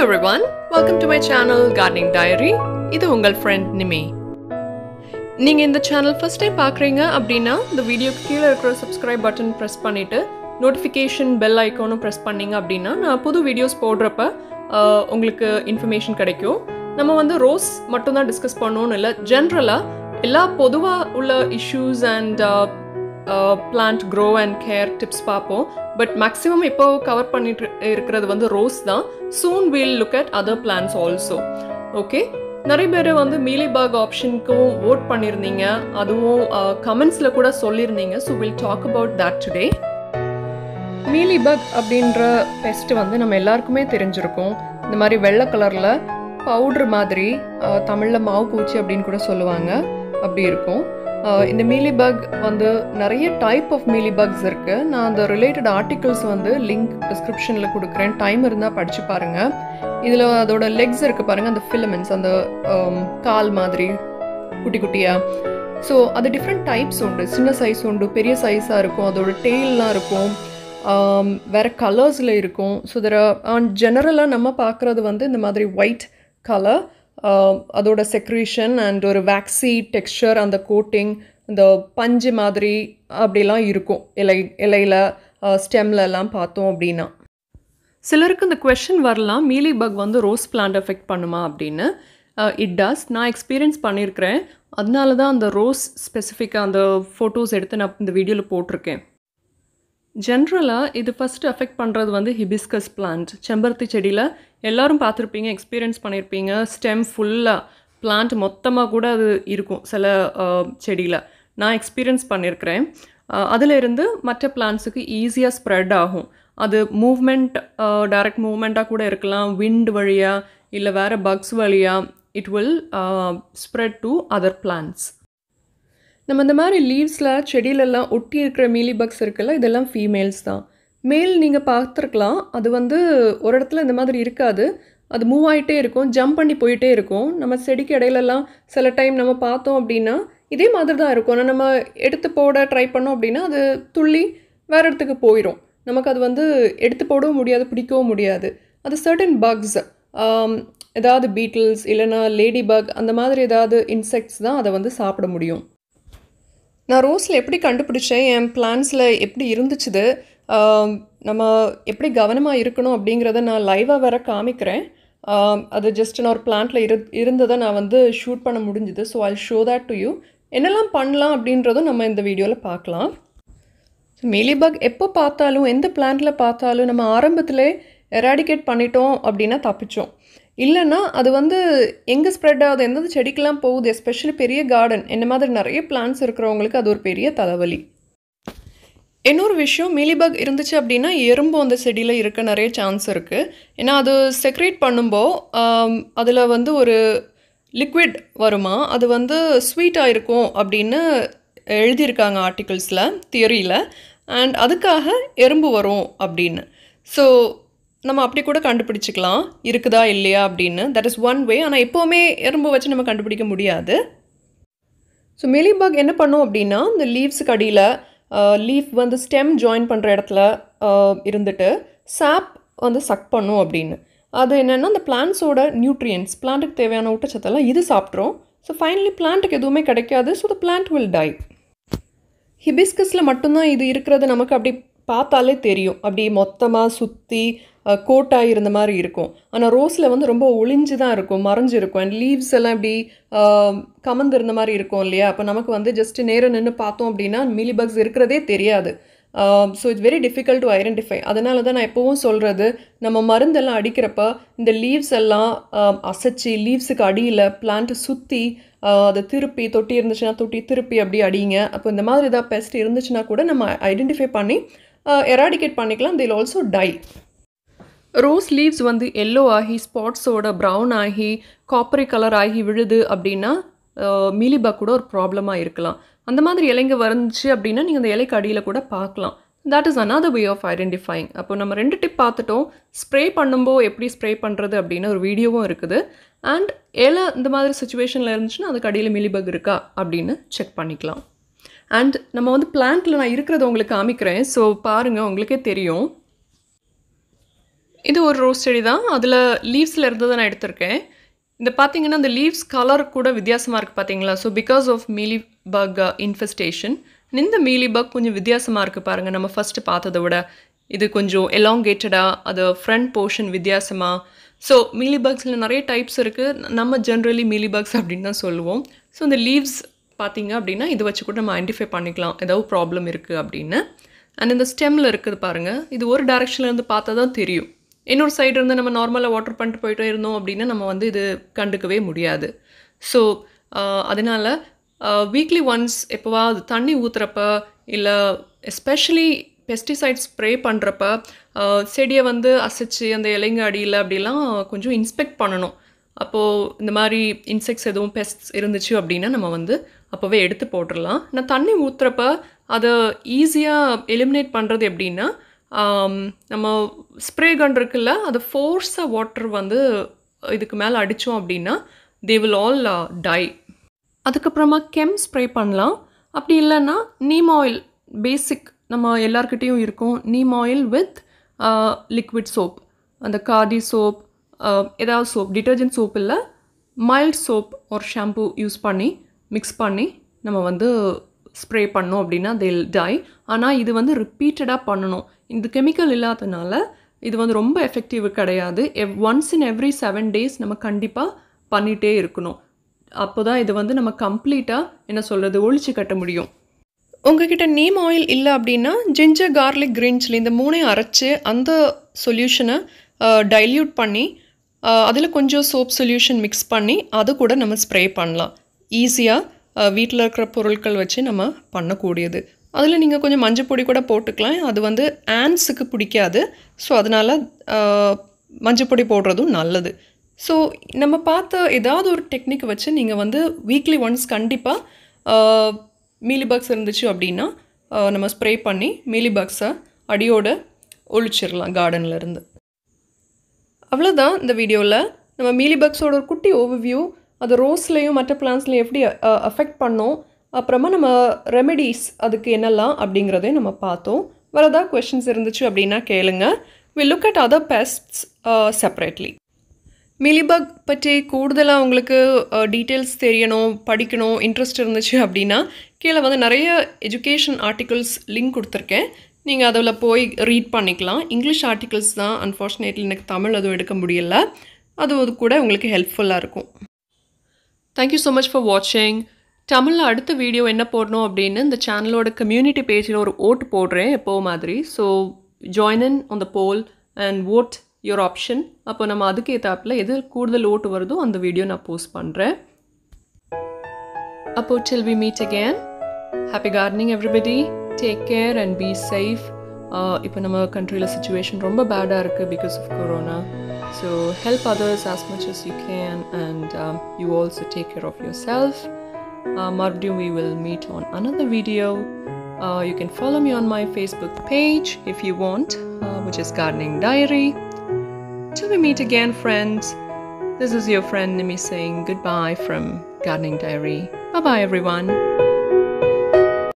everyone, welcome to my channel Gardening Diary. இது உங்கள் friend நிமி நீங்க இந்த சேனல் ஃபர்ஸ்ட் டைம் பார்க்குறீங்க அப்படின்னா இந்த வீடியோக்கு கீழே இருக்கிற சப்ஸ்கிரைப் பட்டன் ப்ரெஸ் பண்ணிட்டு நோட்டிஃபிகேஷன் பெல் ஐக்கானும் ப்ரெஸ் பண்ணீங்க அப்படின்னா நான் புது வீடியோஸ் போடுறப்ப ஆஹ், உங்களுக்கு இன்ஃபர்மேஷன் கிடைக்கும் நம்ம வந்து ரோஸ் மட்டும்தான் டிஸ்கஸ் பண்ணணும்னு இல்லை ஜென்ரலாக எல்லா பொதுவாக உள்ள issues and plant grow and care tips பார்ப்போம் பட் மேக்ஸிமம் இப்போ கவர் பண்ணிட்டு இருக்கிறது வந்து ரோஸ் தான் soon will look at other plants also okay நிறைய பேர் வந்து மீலிபாக் ஆப்ஷனுக்கும் ஓட் பண்ணியிருந்தீங்க அதுவும் கமெண்ட்ஸில் கூட சொல்லியிருந்தீங்க so will talk about that today mealybug அப்படின்ற பெஸ்ட் வந்து நம்ம எல்லாருக்குமே தெரிஞ்சிருக்கும் இந்த மாதிரி வெள்ளை கலரில் பவுட்ரு மாதிரி தமிழில் மாவு பூச்சி அப்படின்னு கூட சொல்லுவாங்க அப்படி இருக்கும் அஹ் இந்த மீலிபக் வந்து நிறைய டைப் ஆஃப் மீலிபக்ஸ் இருக்குது நான் அந்த ரிலேட்டட் ஆர்டிகல்ஸ் வந்து லிங்க் டிஸ்கிரிப்ஷனில் கொடுக்குறேன் டைம் இருந்தால் படித்து பாருங்கள் இதில் அதோட லெக்ஸ் இருக்குது பாருங்கள் அந்த ஃபிலமெண்ட்ஸ் அந்த um, கால் மாதிரி குட்டி குட்டியாக ஸோ அது டிஃப்ரெண்ட் டைப்ஸ் உண்டு சின்ன சைஸ் உண்டு பெரிய சைஸாக இருக்கும் அதோட டெய்ல்லாம் இருக்கும் um, வேற கலர்ஸில் இருக்கும் ஸோ தர ஜெனரலாக நம்ம பார்க்குறது வந்து இந்த மாதிரி ஒயிட் கலர் அதோட செக்ரேஷன் அண்ட் ஒரு வேக்ஸி டெக்ஸ்சர் அந்த கோட்டிங் இந்த பஞ்சு மாதிரி அப்படிலாம் இருக்கும் இலை இலையில் ஸ்டெம்ல எல்லாம் பார்த்தோம் அப்படின்னா சிலருக்கு இந்த கொஷின் வரலாம் மீலி பக் வந்து ரோஸ் பிளான்ட் எஃபெக்ட் பண்ணுமா அப்படின்னு இட் டஸ் நான் எக்ஸ்பீரியன்ஸ் பண்ணியிருக்கிறேன் அதனால தான் அந்த ரோஸ் ஸ்பெசிஃபிக்காக அந்த ஃபோட்டோஸ் எடுத்து நான் இந்த வீடியோவில் போட்டிருக்கேன் ஜென்ரலாக இது ஃபஸ்ட்டு அஃபெக்ட் பண்ணுறது வந்து ஹிபிஸ்கஸ் பிளான்ட் செம்பருத்தி செடியில் எல்லாரும் பார்த்துருப்பீங்க எக்ஸ்பீரியன்ஸ் பண்ணியிருப்பீங்க ஸ்டெம் ஃபுல்லாக பிளான்ட் மொத்தமாக கூட அது இருக்கும் சில செடியில் நான் எக்ஸ்பீரியன்ஸ் பண்ணியிருக்கிறேன் அதில் இருந்து மற்ற பிளான்ட்ஸுக்கு ஈஸியாக ஸ்ப்ரெட் ஆகும் அது மூவ்மெண்ட் டைரக்ட் மூவ்மெண்ட்டாக கூட இருக்கலாம் விண்ட் வழியாக இல்லை வேறு பக்ஸ் வழியாக it will spread to other plants நம்ம இந்த மாதிரி லீவ்ஸில் செடியிலெல்லாம் ஒட்டி இருக்கிற மீலி பக்ஸ் இருக்குல்ல இதெல்லாம் ஃபீமேல்ஸ் தான் மேல் நீங்கள் பார்த்துருக்கலாம் அது வந்து ஒரு இடத்துல இந்த மாதிரி இருக்காது அது மூவ் ஆகிட்டே இருக்கும் ஜம்ப் பண்ணி போயிட்டே இருக்கும் நம்ம செடிக்கு இடையிலலாம் சில டைம் நம்ம பார்த்தோம் அப்படின்னா இதே மாதிரி தான் இருக்கும் ஆனா நம்ம எடுத்து போட ட்ரை பண்ணோம் அப்படின்னா அது துள்ளி வேறு இடத்துக்கு போயிடும் நமக்கு அது வந்து எடுத்து போடவும் முடியாது பிடிக்கவும் முடியாது அது சர்டன் பக்ஸ் ஏதாவது பீட்டில்ஸ் இல்லைன்னா லேடி பக் அந்த மாதிரி ஏதாவது இன்செக்ட்ஸ் தான் அதை வந்து சாப்பிட முடியும் நான் ரோஸில் எப்படி கண்டுபிடிச்சேன் என் பிளான்ஸில் எப்படி இருந்துச்சுது ஆம், நம்ம எப்படி கவனமாக இருக்கணும் அப்படிங்கிறத நான் லைவாக வேற காமிக்கிறேன் ஆம், அது ஜஸ்ட் நான் ஒரு பிளான்ட்டில் இரு இருந்ததை நான் வந்து ஷூட் பண்ண முடிஞ்சுது so I show that to you என்னெல்லாம் பண்ணலாம் அப்படின்றதும் நம்ம இந்த வீடியோவில் பார்க்கலாம் மீலிபக் எப்போ பார்த்தாலும் எந்த பிளான்ட்டில் பார்த்தாலும் நம்ம ஆரம்பத்திலே எராடிகேட் பண்ணிட்டோம் அப்படின்னா தப்பிச்சோம் இல்லைன்னா அது வந்து எங்கே ஸ்ப்ரெட் ஆகுது எந்தெந்த செடிக்கெல்லாம் போகுது எஸ்பெஷலி பெரிய கார்டன் என்ன மாதிரி நிறைய பிளான்ஸ் இருக்கிறவங்களுக்கு அது ஒரு பெரிய தலைவலி இன்னொரு விஷயம் மீலிபக் இருந்துச்சு அப்படின்னா எறும்பு அந்த செடியில் இருக்க நிறைய சான்ஸ் இருக்குது ஏன்னா அது செக்ரேட் பண்ணும்போ அதில் வந்து ஒரு லிக்விட் வருமா அது வந்து ஸ்வீட்டாக இருக்கும் அப்படின்னு எழுதியிருக்காங்க ஆர்டிகல்ஸில் தியரியில் அண்ட் அதுக்காக எறும்பு வரும் அப்படின்னு ஸோ நம்ம அப்படி கூட கண்டுபிடிச்சிக்கலாம் இருக்குதா இல்லையா அப்படின்னு தட் இஸ் ஒன் வே ஆனால் எப்போவுமே எறும்பு வச்சு நம்ம கண்டுபிடிக்க முடியாது ஸோ மெலிபக் என்ன பண்ணும் அப்படின்னா இந்த லீவ்ஸுக்கு அடியில் லீஃப் வந்து ஸ்டெம் ஜாயின் பண்ணுற இடத்துல ஆஹ், இருந்துட்டு சாப் வந்து சக் பண்ணும் அப்படின்னு அது என்னென்னா அந்த பிளான்ஸோட நியூட்ரியன்ஸ் பிளான்ட்டுக்கு தேவையான ஊட்டச்சத்தெல்லாம் இது சாப்பிட்ரும் ஸோ ஃபைனலி பிளான்ட்டுக்கு எதுவுமே கிடைக்காது so the plant will die ஹிபிஸ்கஸில் மட்டும்தான் இது இருக்கிறது நமக்கு அப்படி பார்த்தாலே தெரியும் அப்படி மொத்தமாக சுற்றி கோட்டாக இருந்த மாதிரி இருக்கும் ஆனால் ரோஸில் வந்து ரொம்ப ஒளிஞ்சு தான் இருக்கும் மறைஞ்சு இருக்கும் அண்ட் லீவ்ஸ் எல்லாம் இப்படி ஆஹ், கமந்து இருந்த மாதிரி இருக்கும் இல்லையா அப்போ நமக்கு வந்து ஜஸ்ட் நேரம் நின்று பார்த்தோம் அப்படின்னா மீலிபக்ஸ் இருக்கிறதே தெரியாது so it's very difficult to identify அதனால தான் நான் எப்போவும் சொல்கிறது நம்ம மருந்தெல்லாம் அடிக்கிறப்ப இந்த லீவ்ஸ் எல்லாம் ஆஹ், அசைச்சு லீவ்ஸுக்கு அடியில் பிளான்ட்டை சுற்றி அதை திருப்பி தொட்டி இருந்துச்சுன்னா தொட்டி திருப்பி அப்படி அடிங்க அப்போ இந்த மாதிரி ஏதாவது பெஸ்ட் இருந்துச்சுன்னா கூட நம்ம ஐடென்டிஃபை பண்ணி எராடிகேட் பண்ணிக்கலாம் till also die rose leaves வந்து எல்லோ ஆகி ஸ்பாட்ஸோட ப்ரௌன் ஆகி காப்பரி கலர் ஆகி விழுது அப்படின்னா மீலிபக் கூட ஒரு ப்ராப்ளமாக இருக்கலாம் அந்த மாதிரி இலைங்க வந்துச்சு அப்படின்னா நீங்கள் அந்த இலைக்கு அடியில் கூட பார்க்கலாம் that is another way of identifying அப்போ நம்ம ரெண்டு டிப் பார்த்துட்டோம் ஸ்ப்ரே பண்ணும்போ எப்படி ஸ்ப்ரே பண்ணுறது அப்படின்னு ஒரு வீடியோவும் இருக்குது அண்ட் இலை இந்த மாதிரி சுச்சுவேஷனில் இருந்துச்சுன்னா அதுக்கு அடியில் மிலிபக் இருக்கா அப்படின்னு செக் பண்ணிக்கலாம் அண்ட் நம்ம வந்து பிளான்ட்டில் நான் இருக்கிறத உங்களுக்கு காமிக்கிறேன் ஸோ பாருங்கள் உங்களுக்கே தெரியும் இது ஒரு ரோஸ் செடி தான் அதில் லீவ்ஸில் இருந்து தான் நான் எடுத்திருக்கேன் இந்த பார்த்தீங்கன்னா இந்த லீவ்ஸ் கலர் கூட வித்தியாசமாக இருக்குது பார்த்தீங்களா so because of mealybug infestation இந்த மீலி பக் கொஞ்சம் வித்தியாசமாக இருக்குது பாருங்கள் நம்ம ஃபஸ்ட்டு பார்த்ததை விட இது கொஞ்சம் எலாங்கேட்டடாக அது ஃப்ரண்ட் போர்ஷன் வித்தியாசமாக ஸோ மீலி பக்ஸில் நிறைய டைப்ஸ் இருக்குது நம்ம ஜென்ரலி மீலி பக்ஸ் அப்படின்னு தான் சொல்லுவோம் ஸோ இந்த லீவ்ஸ் பார்த்தீங்க அப்படின்னா இதை வச்சு கூட நம்ம ஐடென்டிஃபை பண்ணிக்கலாம் ஏதாவது ப்ராப்ளம் இருக்குது அப்படின்னு அண்ட் இந்த ஸ்டெம்மில் இருக்குது பாருங்கள் இது ஒரு டேரெக்ஷனில் இருந்து பார்த்தா தான் தெரியும் இன்னொரு சைடு இருந்து நம்ம நார்மலாக வாட்டர் பண்ணிட்டு போயிட்டே இருந்தோம் அப்படின்னா நம்ம வந்து இது கண்டுக்கவே முடியாது ஸோ அதனால் வீக்லி ஒன்ஸ் எப்போவாது தண்ணி ஊற்றுறப்ப இல்லை எஸ்பெஷலி பெஸ்டிசைட் ஸ்ப்ரே பண்ணுறப்ப செடியை வந்து அசைச்சு அந்த இலைங்க அடியில் அப்படிலாம் கொஞ்சம் இன்ஸ்பெக்ட் பண்ணணும் அப்போது இந்த மாதிரி இன்செக்ட்ஸ் எதுவும் பெஸ்ட்ஸ் இருந்துச்சு அப்படின்னா நம்ம வந்து அப்போவே எடுத்து போட்டுடலாம் நான் தண்ணி ஊற்றுறப்ப அதை ஈஸியாக எலிமினேட் பண்ணுறது எப்படின்னா நம்ம ஸ்ப்ரே கன் இருக்குல்ல அதை ஃபோர்ஸாக வாட்டர் வந்து இதுக்கு மேலே அடித்தோம் அப்படின்னா தே வில் ஆல் டை அதுக்கப்புறமா கெம் ஸ்ப்ரே பண்ணலாம் அப்படி இல்லைன்னா நீம் ஆயில் பேசிக் நம்ம எல்லாருக்கிட்டேயும் இருக்கும் neem oil with liquid soap அந்த காடி சோப் ஏதாவது சோப் டிட்டர்ஜென்ட் சோப் இல்லை மைல்ட் சோப் ஒரு ஷாம்பு யூஸ் பண்ணி மிக்ஸ் பண்ணி நம்ம வந்து ஸ்ப்ரே பண்ணோம் அப்படின்னா தில் டை ஆனால் இது வந்து ரிப்பீட்டடாக பண்ணணும் இந்த கெமிக்கல் இல்லாதனால இது வந்து ரொம்ப எஃபெக்டிவ் கிடையாது எவ் once in every seven days நம்ம கண்டிப்பாக பண்ணிகிட்டே இருக்கணும் அப்போ தான் இது வந்து நம்ம கம்ப்ளீட்டாக என்ன சொல்கிறது ஒழிச்சு கட்ட முடியும் உங்ககிட்ட நீம் ஆயில் இல்லை அப்படின்னா ஜிஞ்சர் கார்லிக் க்ரீன் சில்லி இந்த மூணையும் அரைச்சி அந்த சொல்யூஷனை டைல்யூட் பண்ணி அதில் கொஞ்சம் சோப் சொல்யூஷன் மிக்ஸ் பண்ணி அது கூட நம்ம ஸ்ப்ரே பண்ணலாம் ஈஸியாக வீட்டில் இருக்கிற பொருட்கள் வச்சு நம்ம பண்ணக்கூடியது அதில் நீங்கள் கொஞ்சம் மஞ்சள் பொடி கூட போட்டுக்கலாம் அது வந்து ஆன்ஸுக்கு பிடிக்காது ஸோ அதனால் மஞ்சள் பொடி போடுறதும் நல்லது ஸோ நம்ம பார்த்த ஏதாவது ஒரு டெக்னிக் வச்சு நீங்கள் வந்து வீக்லி ஒன்ஸ் கண்டிப்பாக மீலி பக்ஸ் இருந்துச்சு அப்படின்னா நம்ம ஸ்ப்ரே பண்ணி மீலி பக்ஸை அடியோடு ஒழிச்சிடலாம் கார்டன்லேருந்து அவ்வளோதான் இந்த வீடியோவில் நம்ம மீலி பக்ஸோட ஒரு குட்டி ஓவர்வியூ அது ரோஸ்லேயும் மற்ற பிளான்ஸ்லையும் எப்படி அஃபெக்ட் பண்ணோம் அப்புறமா நம்ம ரெமெடிஸ் அதுக்கு என்னெல்லாம் அப்படிங்கிறதையும் நம்ம பார்த்தோம் வேறு ஏதாவது கொஷின்ஸ் இருந்துச்சு அப்படின்னா கேளுங்க we look at other pests separately mealybug பற்றி கூடுதலாக உங்களுக்கு டீட்டெயில்ஸ் தெரியணும் படிக்கணும் இன்ட்ரெஸ்ட் இருந்துச்சு அப்படின்னா கீழே வந்து நிறைய எஜுகேஷன் ஆர்டிகல்ஸ் லிங்க் கொடுத்துருக்கேன் நீங்கள் அதில் போய் ரீட் பண்ணிக்கலாம் இங்கிலீஷ் ஆர்டிகல்ஸ் தான் அன்ஃபார்ச்சுனேட்லி எனக்கு தமிழ் அதுவும் எடுக்க முடியல அது அது கூட உங்களுக்கு ஹெல்ப்ஃபுல்லாக இருக்கும் தேங்க்யூ ஸோ மச் ஃபார் வாட்சிங் தமிழில் அடுத்த வீடியோ என்ன போடணும் அப்படின்னு இந்த சேனலோட கம்யூனிட்டி பேஜில் ஒரு ஓட்டு போடுறேன் எப்போ மாதிரி so join in on the poll and vote your option அப்போ நம்ம அதுக்கு ஏற்றாப்பில் எது கூடுதல் ஓட்டு வருதோ அந்த வீடியோ நான் போஸ்ட் பண்ணுறேன் அப்போ till we meet again happy gardening everybody take care and be safe இப்போ நம்ம கண்ட்ரியில் சுச்சுவேஷன் ரொம்ப பேடாக இருக்குது because of corona so help others as much as you can and you also take care of yourself மறுபடியும் we will meet on another video uh, you can follow me on my facebook page if you want uh, which is gardening diary till we meet again friends this is your friend nimi saying goodbye from gardening diary bye bye everyone